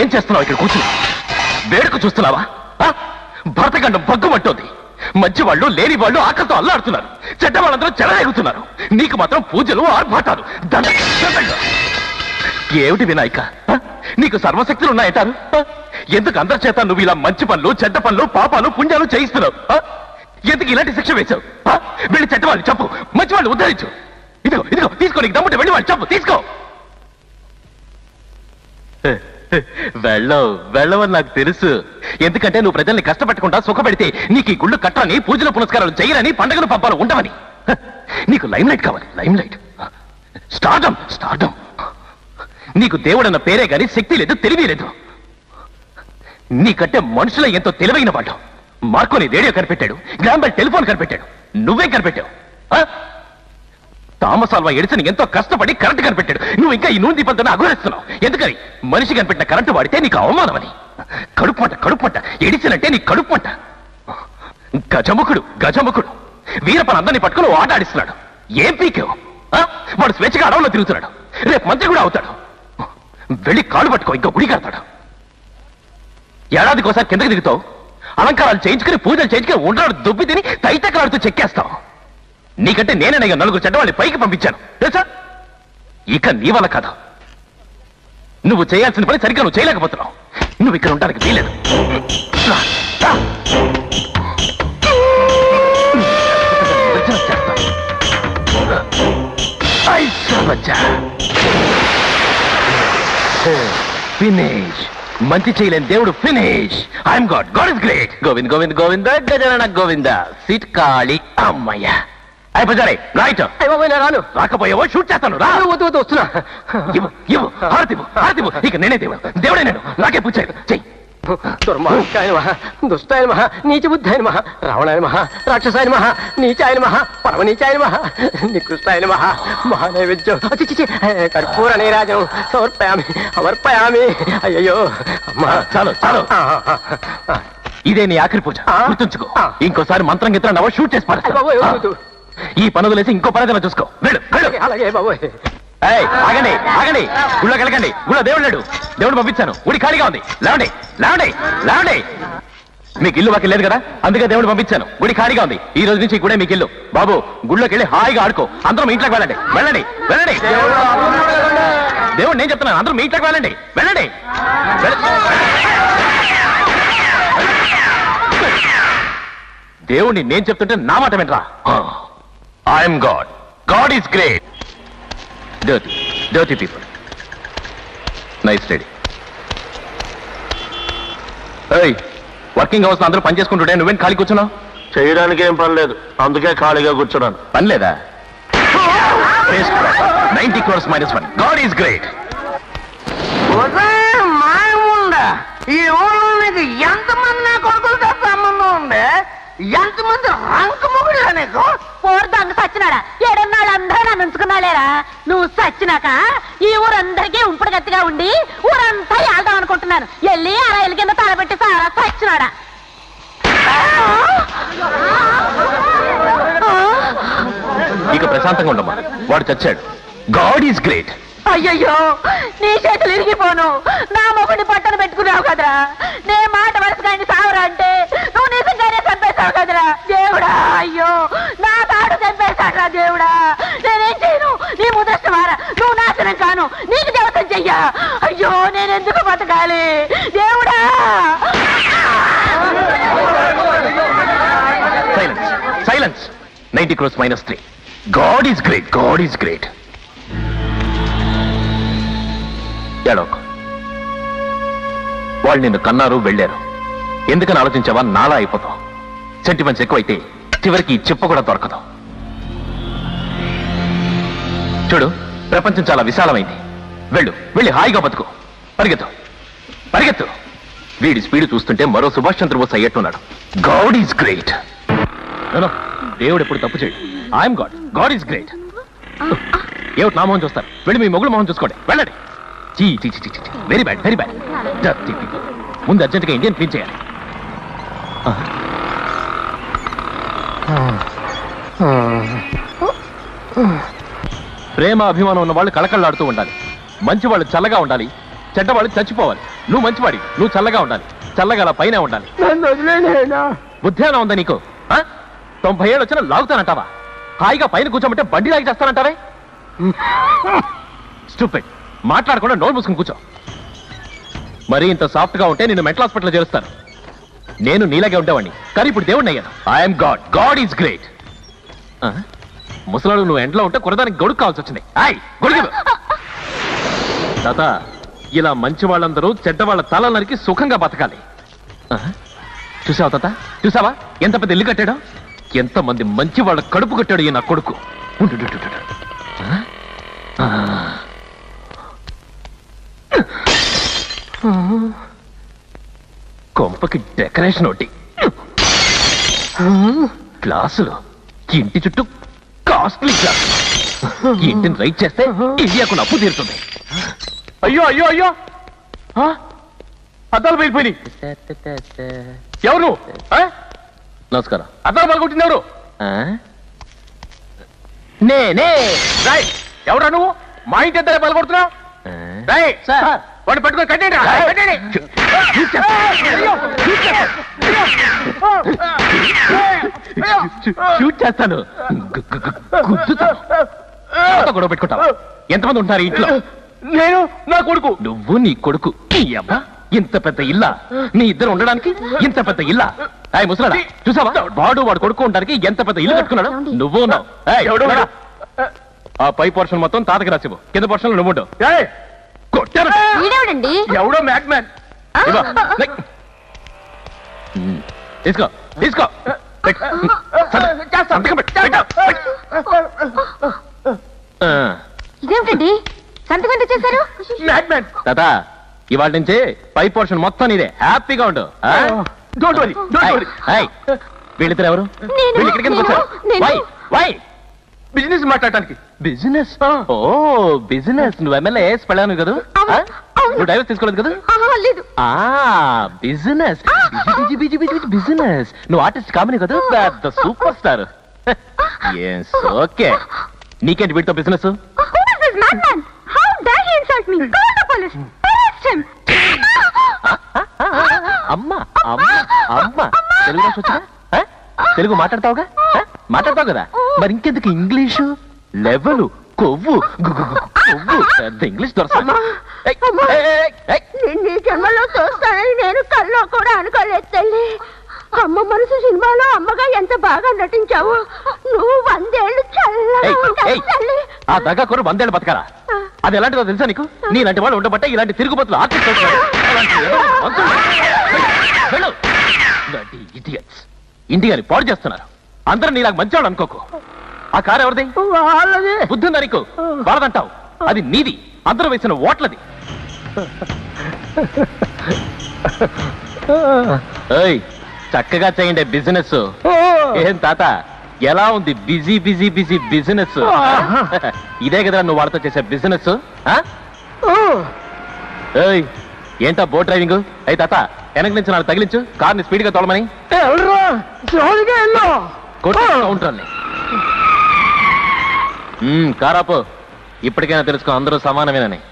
ఏం చేస్తున్నావు ఇక్కడ కూర్చుని వేడుక చూస్తున్నావా ఆ? భరతఖండం బగ్గుమంటోంది మంచి వాళ్ళు లేని వాళ్ళు ఆకలితో అల్లాడుతున్నారు చెడ్డ వాళ్ళందరూ చెలరేగుతున్నారు నీకు మాత్రం పూజలు ఆర్భాటాలు దండ- దండంగా. ఏమిటి వినాయక ఆ? నీకు సర్వశక్తులు ఉన్నాయంటారు ఆ? ఎందుకు అందరి చేత నువ్వు ఇలా మంచి పనులు చెడ్డ పనులు పాపాలు పుణ్యాలు చేయిస్తున్నావు ఆ? ఎందుకు ఇలాంటి శిక్ష వేశావు ఆ? వెళ్ళి చెడ్డ వాళ్ళు చెప్పు మంచి వాళ్ళు ఉద్ధరించు ఇదిగో ఇదిగో తీసుకో నీకు దమ్ముంటే వెళ్ళి వాళ్ళు చెప్పు తీసుకో వెళ్ళవు వెళ్ళవని నాకు తెలుసు ఎందుకంటే నువ్వు ప్రజల్ని కష్టపెట్టకుండా సుఖపెడితే నీకు ఈ గుళ్ళు కట్టని పూజల పునస్కారాలు చేయరని పండగలు పబ్బాలు ఉండవని హ, నీకు లైమ్ లైట్ కావాలి లైమ్ లైట్ స్టార్టం స్టార్టం నీకు దేవుడన్న పేరే గాని శక్తి లేదు తెలివి లేదు నీకంటే మనుషుల ఎంతో తెలివైన వాళ్ళు మార్కోని రేడియో కనిపెట్టాడు గ్రాంబెల్ టెలిఫోన్ కనిపెట్టాడు నువ్వేం కనిపెట్టావు ఆ? థామస్ ఆల్వా ఎడిసన్ ఎంతో కష్టపడి కరెంట్ కనిపెట్టాడు నువ్వు ఇంకా ఈ నూనె దీపంతో అఘోరిస్తున్నావు ఎందుకని మనిషి కనిపెట్టిన కరెంటు వాడితే నీకు అవమానమని కడుపుమంట కడుపుమంట ఎడిసన్ అంటే నీ కడుపుమంట గజముఖుడు గజముఖుడు వీరపని అందరినీ పట్టుకుని ఓ ఆట ఆడిస్తున్నాడు ఏం పీకేవు ఆ? వాడు స్వేచ్ఛగా అడవుల్లో తిరుగుతున్నాడు రేపు మంత్రి కూడా అవుతాడు వెళ్ళి కాళ్ళు పట్టుకో ఇంకో గుడి కడతాడు ఏడాదికోసారి కిందకి దిగుతావు అలంకారాలు చేయించుకుని పూజలు చేయించుకుని ఉండరాడు దుబ్బి తిని తైతకలాడుతూ చెక్కేస్తావు నీకంటే నేనే నలుగురు చెడ్డవాళ్ళని పైకి పంపించాను తెలుసా ఇక నీ వల్ల కాదు నువ్వు చేయాల్సిన పని సరిగ్గా నువ్వు చేయలేకపోతున్నావు నువ్వు ఇక్కడ ఉండడానికి వీలేదు రా, రా. నిజం చేస్తాను. ఐసా బచ్చా. ఫినిష్ మంచి చేయలేని దేవుడు finish I'm God God is great Govind Govind Govinda గజన గోవింద సిట్ కాళి అమ్మయ్య అయిపోయారే రైట్ రాను రాకపోయావో షూట్ చేస్తాను రా వద్దు వద్దు వస్తున్నా ఇవ్వు ఇవ్వు హారతివ్వు హారతివ్వు ఇక నేనే దేవుడు దేవుడే నేను నాకే పూచారు చెయ్యి దుర్మార్గాయ నమః దుష్టాయ నమః నీచ బుద్ధాయ నమః రావణాయ నమః రాక్షసాయ నమః నీచాయ నమః పరమనీచాయ నమః నికృష్టాయ నమః మహానైవేద్యం చి, చి, చి, కర్పూర నీరాజం సమర్పయామి సమర్పయామి అయ్యయ్యో అమ్మా చాలు చాలు ఆ, ఆ, ఆ. ఇదే నీ ఆఖరి పూజ ఆ? గుర్తుంచుకో ఆ. ఇంకోసారి మంత్రం గిత్రం నవ్వ షూట్ చేసి అయ్ బాబోయ్, వద్దు, వద్దు. పడేస్తా. ఈ పనులు లేసి ఇంకో పని చూసుకో వెళ్ళు వెళ్ళు అలాగే, అలాగే బాబోయ్ ఏయ్, ఆగండి ఆగండి గుళ్ళోకి వెళ్ళకండి గుళ్ళో దేవుడు లేడు దేవుడు పంపించాను గుడి ఖాళీగా ఉంది లేవండి లేవండి లేవండి మీకు ఇల్లు వాకి లేదు కదా అందుకే దేవుడు పంపించాను గుడి ఖాళీగా ఉంది ఈ రోజు నుంచి ఈ గుడే మీకు ఇల్లు బాబు గుళ్ళోకి వెళ్ళి హాయిగా ఆడుకో అందరూ మీ ఇంట్లోకి వెళ్ళండి వెళ్ళండి వెళ్ళండి దేవుడు నేను చెప్తున్నాను అందరూ మీ ఇంట్లోకి వెళ్ళండి వెళ్ళండి వెళ్ళ- దేవుణ్ణి నేను చెప్తుంటే నా మాట వినరా I'm God God is great dirty dirty people nice study ఏయ్ వర్కింగ్ అవర్స్ అందరూ పని చేసుకుంటుంటే నువ్వేం ఖాళీ కూర్చున్నావు చేయడానికి ఏం పని లేదు అందుకే ఖాళీగా కూర్చున్నాను పని లేదా ninety crores minus one God is great మాయముందా ఈ ఊళ్ళో నీకు ఎంతమంది నా కొడుకులతో సంబంధం ఉంది ఎంతమంది రంకు మొగుడులా నీకు పోరు దొంగ సచ్చినాడా ఏడున్నాళ్ళు అందరూ నన్ను ఉంచుకున్నాలేరా నువ్వు సచ్చినాక ఈ ఊరందరికీ ఉంపుడు గట్టిగా ఉండి ఊరంతా వెళ్దాం అనుకుంటున్నాను వెళ్ళి అలా ఎల్లి కింద తలబెట్టి సారా సచ్చినాడా ఇక ప్రశాంతంగా ఉండమ్మా వాడు చచ్చాడు గాడ్ ఈస్ గ్రేట్ అయ్యయ్యో నీ చేతులు ఇరిగిపోను నా మొగుడిని పట్టణ పెట్టుకున్నావు కదరా నే మాట వరుసగా ఆయన సావరా అంటే నువ్వు నిజంగానే చంపేశావు కదరా దేవుడా అయ్యో నా తాడు చంపేశాడ్రా దేవుడా నేనేం చేయను నీ ముదష్టమారా నువ్వు నాశనం కాను నీకు దేవతం చెయ్యా అయ్యో నేను ఎందుకు బతకాలి దేవుడా silence silence ninety crores minus three God is great God is great ఏడోకు వాళ్ళు నిన్ను కన్నారు వెళ్ళారు ఎందుకని ఆలోచించావా నాలా అయిపోతావు సెంటిమెంట్స్ ఎక్కువైతే చివరికి ఈ చెప్ప కూడా దొరకదు చూడు ప్రపంచం చాలా విశాలమైంది వెళ్ళు వెళ్ళి హాయిగా బతుకు పరిగెత్తు పరిగెత్తు వీడి స్పీడ్ చూస్తుంటే మరో సుభాష్ చంద్రబోస్ అయ్యట్టున్నాడు గాడ్ ఈజ్ గ్రేట్ దేవుడు ఎప్పుడు తప్పు చేయడు I'm God God is great ఏమిటి నా మొహం చూస్తారు వెళ్ళి మీ మొగుడు మొహం చూసుకోండి వెళ్ళండి చీ చీ చీ చీ వెరీ బ్యాడ్ వెరీ బ్యాడ్ ముందు అర్జెంట్గా ఇండియన్ క్లీన్ చేయాలి ప్రేమ అభిమానం ఉన్న వాళ్ళు కళకళలాడుతూ ఉండాలి మంచి వాళ్ళు చల్లగా ఉండాలి చెడ్డ వాళ్ళు చచ్చిపోవాలి నువ్వు మంచివాడి నువ్వు చల్లగా ఉండాలి చల్లగా అలా పైన ఉండాలి నన్ను వదిలేనా బుద్ధేనా ఉందా నీకు ఆ? తొంభై ఏళ్ళు వచ్చినా లాగుతానంటావా హాయిగా పైన కూర్చోమంటే బండి లాగి చేస్తానంటావే స్టూపిడ్ మాట్లాడకుండా నోరు మూసుకుని కూర్చో మరి ఇంత సాఫ్ట్ గా ఉంటే నేను మెంటల్ హాస్పిటల్ చేరుస్తాను నేను నీలాగే ఉండేవాడిని కానీ ఇప్పుడు దేవుడిని అయ్యాను I'm God God is great ముసలాడు నువ్వు ఎండలో ఉంటే కురదానికి గొడుగు కావాల్సి వచ్చింది ఆయ్ గొడుగు తాత ఇలా మంచి వాళ్ళందరూ చెడ్డ వాళ్ళ తల నరికి సుఖంగా బతకాలి ఆ? చూసావా తాత చూసావా ఎంత పెద్ద ఇల్లు కట్టాడో ఎంత మంది మంచి వాళ్ళ కడుపు కట్టాడు ఈ నా కొడుకు ఉండు, ఉండు, ఉండు, ఉండు. ఆ? ఆ. కొంపకి డెకరేషన్ ఒకటి గ్లాసులు ఇంటి చుట్టూ కాస్ట్లీ గ్లాసులు ఇంటిని రైట్ చేస్తే ఇండియాకు అప్పు తీరుతుంది అయ్యో అయ్యో అయ్యో ఆ? అద్దాలు వెళ్ళిపోయినాయి ఎవరు నువ్వు? ఆ? నమస్కారం అద్దాలు పలుకుంటుంది ఎవరు నేనే రాయ్ ఎవరా నువ్వు మా ఇంటి ఇద్దరే పలకొడుతున్నావు రాయ్ వాడు పట్టుకొని కట్టేయండి రా. కట్టేయండి. అయ్యో, షూట్ చేస్తాను గు- గు- గు- గుద్దుతాను నాతో గొడవ పెట్టుకుంటావా ఎంతమంది ఉంటారు ఈ ఇంట్లో నేను నా కొడుకు నువ్వు నీ కొడుకు నీ అబ్బా ఇంత పెద్ద ఇల్లా నీ ఇద్దరు ఉండడానికి ఇంత పెద్ద ఇల్లా ఆయ్ ముసలాడా చూసావా వాడు వాడు కొడుకు ఉండడానికి ఎంత పెద్ద ఇల్లు కట్టుకున్నాడు నువ్వు ఉన్నావు ఏయ్, ఉన్నాడా? ఆ పై పోర్షన్ మొత్తం తాతకి రాసివు కింద పోర్షన్ నువ్వు ఉండు. ఏయ్, కొట్టాను వీడేవిడండి ఎవడో మ్యాక్ మ్యాన్ ఇవ్వ. లైక్. ఉమ్, తీసుకో తీసుకో పెట్టు. సంతకం- సంతకం పెట్టు. పెట్టు. ఆ, ఇదేమిటండి సంతకం ఎంత చేశారు తాత ఇవాళ నుంచి పై పోర్షన్ మొత్తం నీదే హ్యాపీగా ఉండు డోంట్ వరీ డోంట్ వరీ వీళ్ళిద్దరు ఎవరు నేను, వీళ్ళు ఇక్కడికి ఎందుకు వచ్చారు నేను, వై నేను. వై బిజినెస్ మాట్లాడటానికి బిజినెస్ ఓ బిజినెస్ నువ్వు ఎమ్మెల్యే పెళ్ళాను కదా అవును, ఆ? అవును. నువ్వు డైవర్స్ తీసుకోలేదు కదా ఆహా, లేదు ఆ business busy busy busy busy business నువ్వు ఆర్టిస్ట్ కామని కదా పెద్ద సూపర్ స్టార్ ఎస్ ఓకే నీకేంటి వీటితో business Who is this madman? How dare he insult me? Call the police. Arrest him. అమ్మ అమ్మ అమ్మ తెలుగు భాష వచ్చా తెలుగు మాట్లాడతావుగా ఆ? మాట్లాడతావు కదా మరి ఇంకెందుకు ఇంగ్లీషు లెవెల్ కొవ్వు గు- గు- గు- కొవ్వు పెద్ద ఇంగ్లీష్ దొరకదు నిన్ను ఈ జన్మలో చూస్తానని నేను కల్లో కూడా అనుకోలేదు తల్లి అమ్మ మనసు సినిమాలో అమ్మగా ఎంత బాగా నటించావు నువ్వు వందేళ్లు చల్లగా ఉంటావు తల్లి ఆ దగ్గ కొరు వందేళ్ళు బతకారా అది ఎలాంటిదో తెలుసా నీకు నీలాంటి వాళ్ళు ఉండబట్టే ఇలాంటి తిరుగుబతులు ఆర్టిస్ట్ అవుతున్నారు. అలాంటి ఏదో మనుషులు. వెళ్ళు. Bloody idiots. ఇండియాని పాడు చేస్తున్నారు అందరూ నీలాగా మంచివాడు అనుకోకు ఆ కారు ఎవరిది వాళ్ళది బుద్ధి ఉందా నీకు వాళ్ళదంటావు అది నీది అందరూ వేసిన ఓట్లది ఏయ్ చక్కగా చేయండి బిజినెస్ ఏం తాత ఎలా ఉంది బిజీ బిజీ బిజీ బిజినెస్ ఇదే కదా నువ్వు వాళ్ళతో చేసే బిజినెస్ ఏయ్ ఏంటా బోట్ డ్రైవింగ్ అయి తాత వెనక నుంచి నాకు తగిలించు కార్ని స్పీడ్ గా తోలమని ఎవరు జోలిగా వెళ్ళు కొట్టు కౌంటర్ని కారాపు ఇప్పటికైనా తెలుసుకో అందరూ సమానమేనని